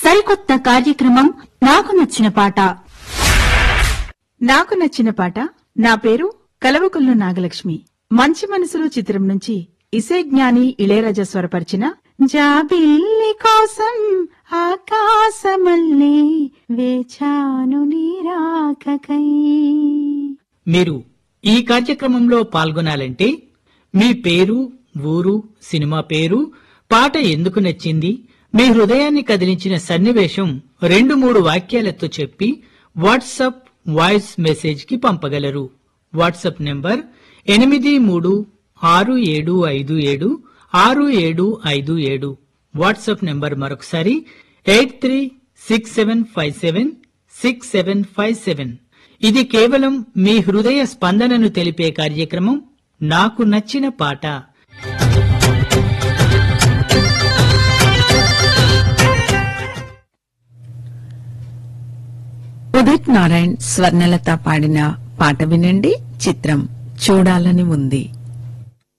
సరికొత్త కార్యక్రమం నాకు నచ్చిన పాట నాకు నచ్చిన పాట నా పేరు కలవకుల్లు నాగలక్ష్మి మంచి మనసులు చిత్రం నుంచి ఇసే జ్ఞాని ఇళయరాజా స్వరపరిచిన జాబిల్లి కోసం ఆకాశమల్లి వేచాను నీరాకకై మీరు ఈ కార్యక్రమంలో పాల్గొనాలంటే మీ పేరు ఊరు సినిమా పేరు పాట ఎందుకు నచ్చింది మీ హృదయాన్ని కదిలించిన సన్నివేశం రెండు మూడు వాక్యాలతో చెప్పి వాట్సాప్ వాయిస్ మెసేజ్ కి పంపగలరు వాట్సాప్ నెంబర్ ఎనిమిది మూడు ఆరు ఏడు ఐదు ఏడు ఆరు ఏడు ఐదు ఏడు వాట్సాప్ నెంబర్ మరొకసారి eight three six seven five seven six seven five seven ఇది కేవలం మీ హృదయ స్పందనను తెలిపే కార్యక్రమం నాకు నచ్చిన పాట ఉదిత్ నారాయణ్ స్వర్ణలత పాడిన పాట వినండి చిత్రం చూడాలని ఉంది